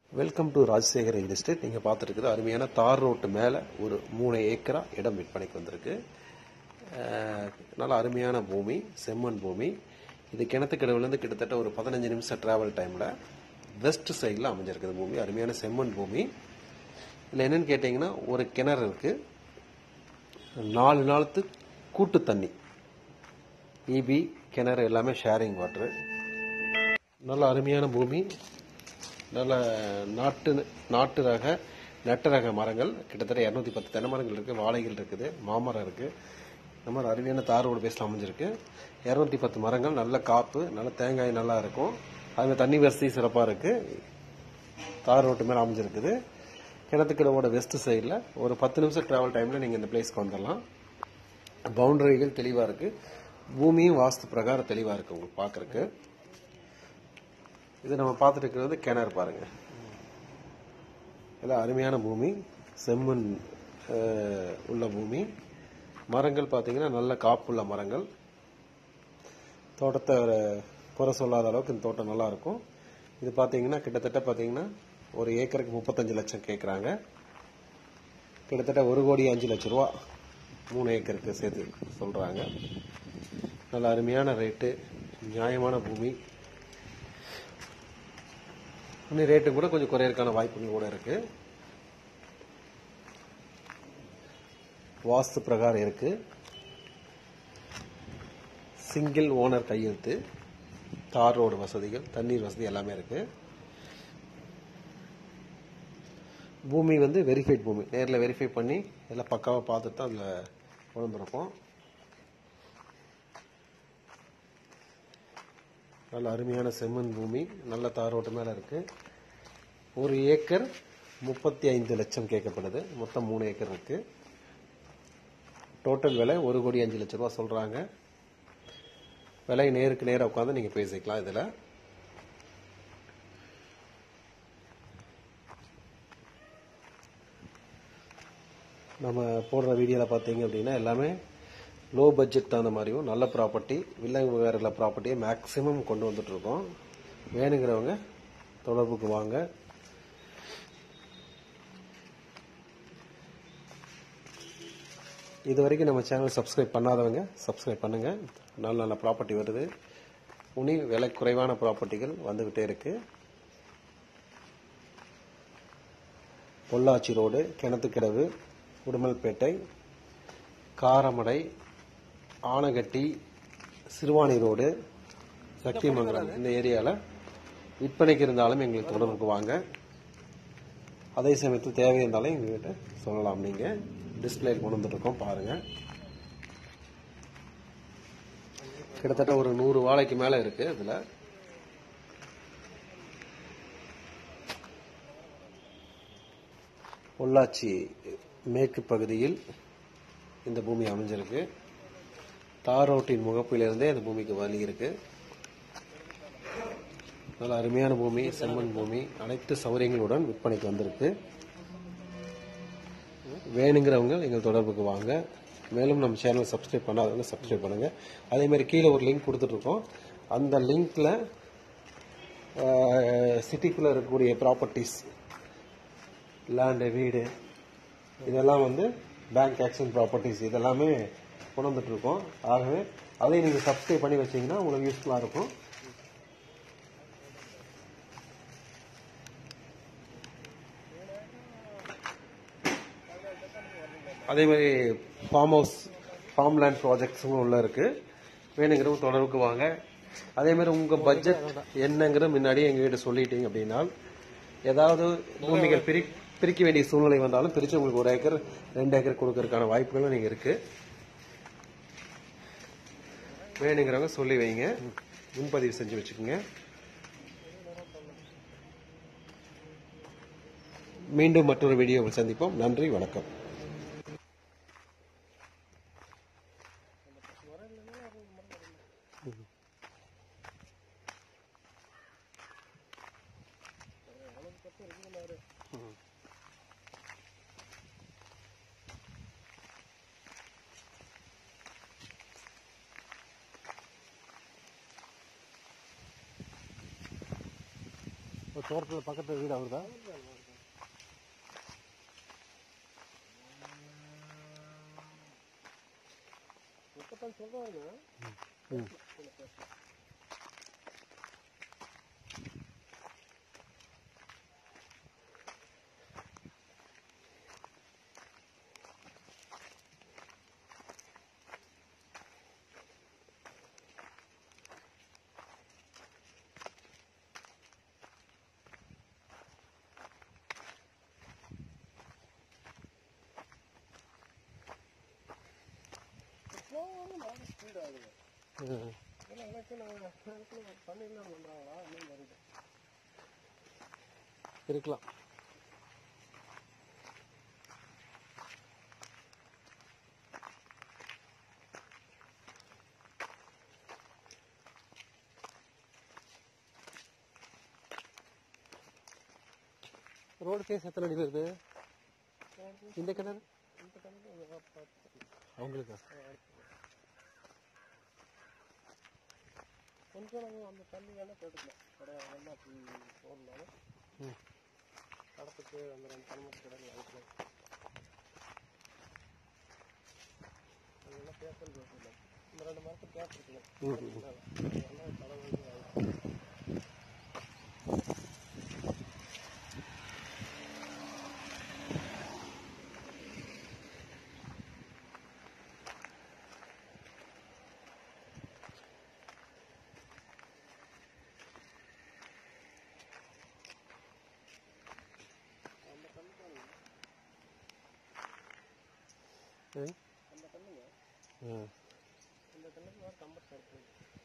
Welcome to Rajasekar real estate நீங்கள் பார்த்துருக்குது அருமையான தார் ரோட்டு மேலே ஒரு மூணு ஏக்கரா இடம் விற்பனைக்கு வந்திருக்கு அஹ், நல்ல அருமையான பூமி செம்மண் பூமி இது கிணத்துக்கடவுலேருந்து கிட்டத்தட்ட ஒரு பதினஞ்சு நிமிஷம் டிராவல் டைமில் வெஸ்ட் சைடில் அமைஞ்சிருக்குது பூமி அருமையான செம்மண் பூமி இதில் என்னன்னு கேட்டிங்கன்னா ஒரு கிணறு இருக்குது நாலு நாளுத்து கூட்டு தண்ணி இபி கிணறு எல்லாமே ஷேரிங் வாட்ரு நல்ல அருமையான பூமி நல்ல நாட்டு நாட்டு ரக நட்டு ரக மரங்கள் கிட்டத்தட்ட இரநூத்தி பத்து தென்னை மரங்கள் இருக்குது வாழைகள் இருக்குது மாமரம் இருக்குது இந்த மாதிரி அருமையான தார் ரோடு பேஸில் அமைஞ்சிருக்கு இரநூத்தி பத்து மரங்கள் நல்ல காப்பு நல்ல தேங்காய் நல்லா இருக்கும் அதில் தண்ணி வசதி சிறப்பாக இருக்குது தார் ரோட்டு மேலே அமைஞ்சிருக்குது கிணத்துக்கடவோட வெஸ்ட் சைடில் ஒரு பத்து நிமிஷம் டிராவல் டைமில் நீங்கள் இந்த பிளேஸ்க்கு வந்துடலாம் பவுண்டரிகள் தெளிவாக இருக்குது பூமியும் வாஸ்து பிரகாரம் தெளிவாக இருக்குது உங்களுக்கு பார்க்குறக்கு இது நம்ம பார்த்துட்டு இருக்கிறது கிணறு பாருங்க இதெல்லாம் அருமையான பூமி செம்மண் அஹ், உள்ள பூமி மரங்கள் பார்த்தீங்கன்னா நல்ல காப்புள்ள மரங்கள் தோட்டத்தை ஒரு குறை சொல்லாத அளவுக்கு இந்த தோட்டம் நல்லா இருக்கும் இது பார்த்தீங்கன்னா கிட்டத்தட்ட பார்த்தீங்கன்னா ஒரு ஏக்கருக்கு முப்பத்தஞ்சு லட்சம் கேட்குறாங்க கிட்டத்தட்ட ஒரு கோடி அஞ்சு லட்ச ரூபா மூணு ஏக்கருக்கு சேர்த்து சொல்கிறாங்க நல்ல அருமையான ரேட்டு நியாயமான பூமி இன்னும் ரேட்டு கூட கொஞ்சம் குறையறதுக்கான வாய்ப்புகள் கூட இருக்கு வாஸ்து பிரகாரம் இருக்கு சிங்கிள் ஓனர் கையெழுத்து தார் ரோடு வசதிகள் தண்ணீர் வசதி எல்லாமே இருக்கு பூமி வந்து வெரிஃபைட் பூமி நேரில் வெரிஃபை பண்ணி எல்லாம் பக்காவாக பார்த்துட்டு தான் அதில் கொண்டிருப்போம் நல்ல அருமையான செம்மண் பூமி நல்ல தாரோட்டு மேலே இருக்கு ஒரு ஏக்கர் முப்பத்தி ஐந்து லட்சம் கேட்கப்படுது மொத்தம் மூணு ஏக்கர் இருக்கு டோட்டல் விலை ஒரு கோடி அஞ்சு லட்ச ரூபா சொல்றாங்க விலை நேருக்கு நேராக உட்காந்து நீங்க பேசிக்கலாம் இதுல நம்ம போடுற வீடியோவில் பார்த்தீங்க அப்படின்னா எல்லாமே லோ பட்ஜெட் தகுந்த மாதிரியும் நல்ல ப்ராப்பர்ட்டி வில்லை வேறு ப்ராப்பர்ட்டியை மேக்ஸிமம் கொண்டு வந்துட்டு இருக்கோம் வேணுங்கிறவங்க தொடர்புக்கு வாங்க இது வரைக்கும் நம்ம சேனல் சப்ஸ்கிரைப் பண்ணாதவங்க சப்ஸ்கிரைப் பண்ணுங்க நல்ல நல்ல ப்ராப்பர்ட்டி வருது உனி விலை குறைவான ப்ராப்பர்ட்டிகள் வந்துகிட்டே இருக்கு பொள்ளாச்சி ரோடு கிணத்துக்கிடவு உடுமல்பேட்டை காரமடை ஆனகட்டி சிறுவாணி ரோடு சக்திமங்கலம் இந்த ஏரியாவில் விற்பனைக்கு இருந்தாலும் எங்களுக்கு தொடர்புக்கு வாங்க அதே சமயத்தில் தேவை இருந்தாலும் எங்ககிட்ட சொல்லலாம் நீங்கள் டிஸ்பிளே கொண்டு வந்துருக்கோம் பாருங்கள் கிட்டத்தட்ட ஒரு நூறு வாழைக்கு மேலே இருக்கு இதில் பொள்ளாச்சி மேற்கு பகுதியில் இந்த பூமி அமைஞ்சிருக்கு தார் ரோட்டின் முகப்பிலிருந்தே அந்த பூமிக்கு வழி இருக்கு நல்ல அருமையான பூமி செம்மண் பூமி அனைத்து சௌகரியங்களுடன் விற்பனைக்கு வந்திருக்கு வேணுங்கிறவங்க எங்கள் தொடர்புக்கு வாங்க மேலும் நம்ம சேனல் சப்ஸ்கிரைப் பண்ணாதவங்க சப்ஸ்கிரைப் பண்ணுங்க அதே மாதிரி கீழே ஒரு லிங்க் கொடுத்துட்ருக்கோம் அந்த லிங்க்ல சிட்டிக்குள்ளே இருக்கக்கூடிய ப்ராப்பர்ட்டிஸ் லேண்டு வீடு இதெல்லாம் வந்து பேங்க் ஆக்ஷன் ப்ராப்பர்ட்டிஸ் இதெல்லாமே கொண்டு வந்துட்டு இருக்கோம் ஆகவே அதை நீங்கள் சப்ஸ்கிரைப் பண்ணி வச்சீங்கன்னா உங்களுக்கு யூஸ்ஃபுல்லாக இருக்கும் அதே மாதிரி ஃபார்ம் ஹவுஸ் ஃபார்ம் லேண்ட் ப்ராஜெக்ட்ஸும் உள்ள இருக்கு வேணுங்கிறவங்க தொடர்புக்கு வாங்க அதே மாதிரி உங்க பட்ஜெட் என்னங்கிறது முன்னாடியே எங்ககிட்ட சொல்லிட்டீங்க அப்படின்னா ஏதாவது பூமிகள் பிரி பிரிக்க வேண்டிய சூழ்நிலை வந்தாலும் பிரிச்சு உங்களுக்கு ஒரு ஏக்கர் ரெண்டு ஏக்கர் கொடுக்கறதுக்கான வாய்ப்புகளும் நீங்க இருக்கு வேணுங்கிறவங்க சொல்லி வைங்க முன்பதிவு செஞ்சு வச்சுக்கோங்க மீண்டும் மற்றொரு வீடியோவில் சந்திப்போம் நன்றி வணக்கம் தோட்டத்தில் பக்கத்தில் வீடு அவருதா முப்பத்தஞ்சு சொல்கிறாங்க ம் ஸ்லோவாக மாடு ஸ்பீட் ஆகுது ம். ஏன்னா எனக்கு நான் எனக்கு பண்ணிடலாம் பண்ணுறாங்களா இன்னும் வருது இருக்கலாம் ரோடு கேஸ் எத்தனை அடி வருது இந்த கிணறு இந்த கணக்கு பார்த்து அவங்களுக்கா கொஞ்சம் நம்ம அந்த தண்ணி வேணால் கேட்டுக்கலாம் கிடையாது நல்லா போடலாம் ம் கடத்துக்கு அந்த ரெண்டு தலைமுறை கிடையாது அழைக்கலாம் அதெல்லாம் பேப்பர் பேசலாம் இந்த ரெண்டு மரத்துக்கு கேட்டிருக்கலாம் ம், ம். அதெல்லாம் கடவுள் அந்த கண்ணு பாருங்க ம் அந்த கண்ணுங்க ம் இந்த கண்ணுக்கு வேறு கம்பர் சேர்க்கணும்